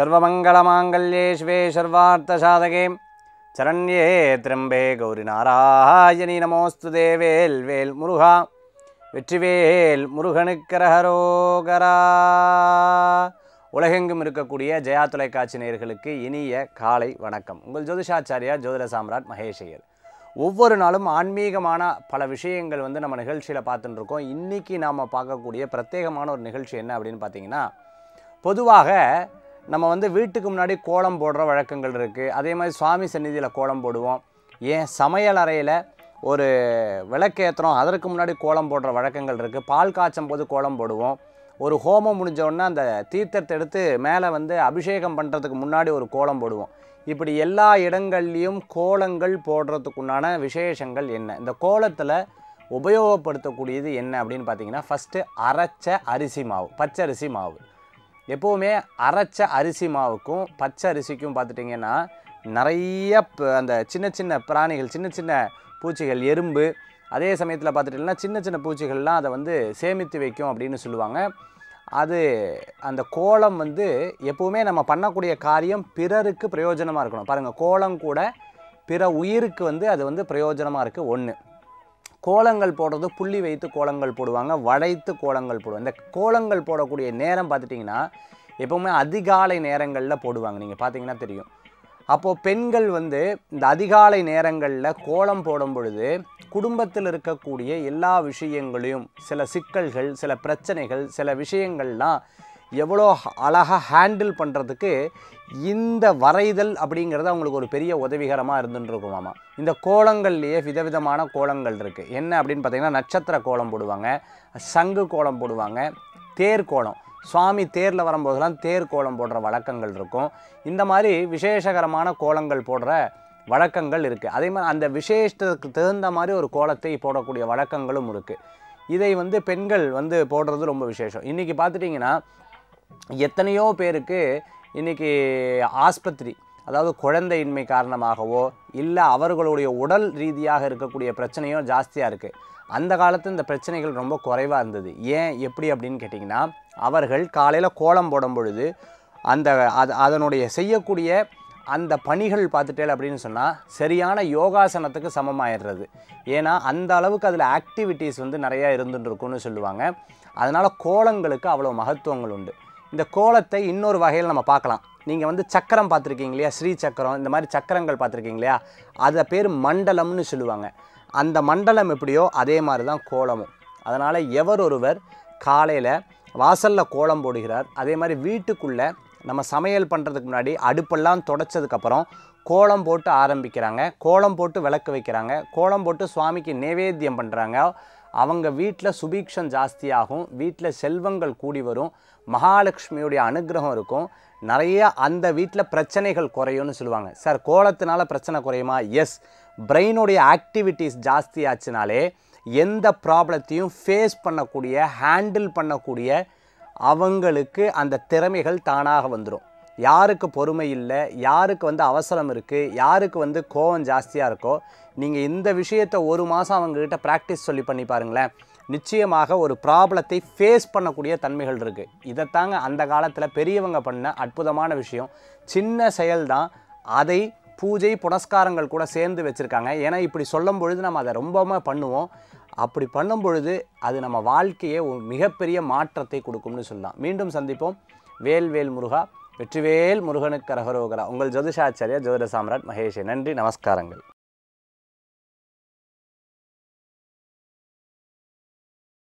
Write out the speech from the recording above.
சர்வமங்களமாங்கல்யே சிவே சர்வார்த்தசாதகே சரண்யே திரம்பே கௌரி நாராயணி நமோஸ்து தேவேல் வேல் முருகா வெற்றிவேல் முருகனுக்கரஹரோகரா உலகெங்கும் இருக்கக்கூடிய ஜெயா தொலைக்காட்சி நேயர்களுக்கு இனிய காலை வணக்கம் உங்கள் ஜோதிஷாச்சாரியா ஜோதிட சாம்ராட் மகேஷ் ஐயர் ஒவ்வொரு நாளும் ஆன்மீகமான பல விஷயங்கள் வந்து நம்ம நிகழ்ச்சியில் பார்த்துட்டு இருக்கோம் இன்றைக்கி நாம் பார்க்கக்கூடிய பிரத்யேகமான ஒரு நிகழ்ச்சி என்ன அப்படின்னு பார்த்தீங்கன்னா பொதுவாக நம்ம வந்து வீட்டுக்கு முன்னாடி கோலம் போடுற வழக்கங்கள் இருக்குது அதே மாதிரி சுவாமி சந்நிதியில் கோலம் போடுவோம் ஏன் சமையல் அறையில் ஒரு விளக்கேற்றுறோம் அதற்கு முன்னாடி கோலம் போடுற வழக்கங்கள் இருக்குது பால் காய்ச்சும் போது கோலம் போடுவோம் ஒரு ஹோமம் முடிஞ்ச உடனே அந்த தீர்த்தத்தை எடுத்து மேலே வந்து அபிஷேகம் பண்ணுறதுக்கு முன்னாடி ஒரு கோலம் போடுவோம் இப்படி எல்லா இடங்கள்லையும் கோலங்கள் போடுறதுக்குண்டான விசேஷங்கள் என்ன இந்த கோலத்தில் உபயோகப்படுத்தக்கூடியது என்ன அப்படின்னு பார்த்தீங்கன்னா ஃபஸ்ட்டு அரைச்ச அரிசி மாவு பச்சரிசி மாவு எப்போவுமே அரைச்ச அரிசி மாவுக்கும் பச்சை அரிசிக்கும் பார்த்துட்டிங்கன்னா நிறைய ப- அந்த சின்ன சின்ன பிராணிகள் சின்ன சின்ன பூச்சிகள் எறும்பு அதே சமயத்தில் பார்த்துட்டிங்கன்னா சின்ன சின்ன பூச்சிகள்லாம் அதை வந்து சேமித்து வைக்கும் அப்படின்னு சொல்லுவாங்க அது அந்த கோலம் வந்து எப்போவுமே நம்ம பண்ணக்கூடிய காரியம் பிறருக்கு பிரயோஜனமாக இருக்கணும் பாருங்கள் கோலம் கூட பிற உயிருக்கு வந்து அது வந்து பிரயோஜனமாக இருக்குது ஒன்று கோலங்கள் போடுறது புள்ளி வைத்து கோலங்கள் போடுவாங்க வளைத்து கோலங்கள் போடுவாங்க இந்த கோலங்கள் போடக்கூடிய நேரம் பார்த்துட்டிங்கன்னா எப்போவுமே அதிகாலை நேரங்களில் போடுவாங்க நீங்கள் பார்த்தீங்கன்னா தெரியும் அப்போது பெண்கள் வந்து இந்த அதிகாலை நேரங்களில் கோலம் போடும் பொழுது குடும்பத்தில் இருக்கக்கூடிய எல்லா விஷயங்களையும் சில சிக்கல்கள் சில பிரச்சனைகள் சில விஷயங்கள்லாம் எவ்வளோ அழகாக ஹேண்டில் பண்ணுறதுக்கு இந்த வரைதல் அப்படிங்கிறது அவங்களுக்கு ஒரு பெரிய உதவிகரமாக இருந்துட்டு இருக்குமாமா இந்த கோலங்கள்லேயே விதவிதமான கோலங்கள் இருக்குது என்ன அப்படின்னு பார்த்தீங்கன்னா நட்சத்திர கோலம் போடுவாங்க சங்கு கோலம் போடுவாங்க தேர் கோலம் சுவாமி தேரில் வரும்போதெல்லாம் தேர் கோலம் போடுற வழக்கங்கள் இருக்கும் இந்த மாதிரி விசேஷகரமான கோலங்கள் போடுற வழக்கங்கள் இருக்குது அதே மாதிரி அந்த விசேஷத்துக்கு தகுந்த மாதிரி ஒரு கோலத்தை போடக்கூடிய வழக்கங்களும் இருக்குது இதை வந்து பெண்கள் வந்து போடுறது ரொம்ப விசேஷம் இன்றைக்கி பார்த்துட்டிங்கன்னா எத்தனையோ பேருக்கு இன்றைக்கி ஆஸ்பத்திரி அதாவது குழந்தையின்மை காரணமாகவோ இல்லை அவர்களுடைய உடல் ரீதியாக இருக்கக்கூடிய பிரச்சனையோ ஜாஸ்தியாக இருக்குது அந்த காலத்து இந்த பிரச்சனைகள் ரொம்ப குறைவாக இருந்தது ஏன் எப்படி அப்படின்னு கேட்டிங்கன்னா அவர்கள் காலையில் கோலம் போடும் பொழுது அந்த அது அதனுடைய செய்யக்கூடிய அந்த பணிகள் பார்த்துட்டேல் அப்படின்னு சொன்னால் சரியான யோகாசனத்துக்கு சமமாயிடுறது ஏன்னா அந்த அளவுக்கு அதில் ஆக்டிவிட்டீஸ் வந்து நிறையா இருந்துட்டு இருக்கும்னு சொல்லுவாங்க அதனால் கோலங்களுக்கு அவ்வளோ மகத்துவங்கள் உண்டு இந்த கோலத்தை இன்னொரு வகையில் நம்ம பார்க்கலாம் நீங்கள் வந்து சக்கரம் பார்த்துருக்கீங்க இல்லையா ஸ்ரீ சக்கரம் இந்த மாதிரி சக்கரங்கள் பார்த்துருக்கீங்க இல்லையா அதை பேர் மண்டலம்னு சொல்லுவாங்க அந்த மண்டலம் எப்படியோ அதே மாதிரி தான் கோலமும் அதனால் எவர் ஒருவர் காலையில் வாசலில் கோலம் போடுகிறார் அதே மாதிரி வீட்டுக்குள்ளே நம்ம சமையல் பண்ணுறதுக்கு முன்னாடி அடுப்பெல்லாம் தொடச்சதுக்கப்புறம் கோலம் போட்டு ஆரம்பிக்கிறாங்க கோலம் போட்டு விளக்கு வைக்கிறாங்க கோலம் போட்டு சுவாமிக்கு நைவேத்தியம் பண்ணுறாங்க அவங்க வீட்டில் சுபீக்ஷம் ஜாஸ்தியாகும் வீட்டில் செல்வங்கள் கூடி வரும் மகாலட்சுமியுடைய அனுகிரகம் இருக்கும் நிறைய அந்த வீட்டில் பிரச்சனைகள் குறையும்னு சொல்லுவாங்க சார் கோலத்தினால பிரச்சனை குறையுமா எஸ் பிரெயினுடைய ஆக்டிவிட்டீஸ் ஜாஸ்தி ஆச்சுனாலே எந்த ப்ராப்ளத்தையும் ஃபேஸ் பண்ணக்கூடிய ஹேண்டில் பண்ணக்கூடிய அவங்களுக்கு அந்த திறமைகள் தானாக வந்துடும் யாருக்கு பொறுமை இல்லை யாருக்கு வந்து அவசரம் இருக்குது யாருக்கு வந்து கோவம் ஜாஸ்தியாக இருக்கோ நீங்கள் இந்த விஷயத்தை ஒரு மாதம் அவங்கக்கிட்ட ப்ராக்டிஸ் சொல்லி பண்ணி பாருங்களேன் நிச்சயமாக ஒரு ப்ராப்ளத்தை ஃபேஸ் பண்ணக்கூடிய தன்மைகள் இருக்குது இதைத்தாங்க அந்த காலத்தில் பெரியவங்க பண்ண அற்புதமான விஷயம் சின்ன செயல்தான் அதை பூஜை புனஸ்காரங்கள் கூட சேர்ந்து வச்சுருக்காங்க ஏன்னா இப்படி சொல்லும் பொழுது நம்ம அதை ரொம்பவுமே பண்ணுவோம் அப்படி பண்ணும் பொழுது அது நம்ம வாழ்க்கையை ஒரு மிகப்பெரிய மாற்றத்தை கொடுக்கும்னு சொல்லலாம் மீண்டும் சந்திப்போம் வேல் வேல் முருகா வெற்றிவேல் முருகனுக்கு ரகரோகரா உங்கள் ஜோதிஷாச்சாரியா ஜோதிட சாம்ராட் மகேஷ் நன்றி நமஸ்காரங்கள்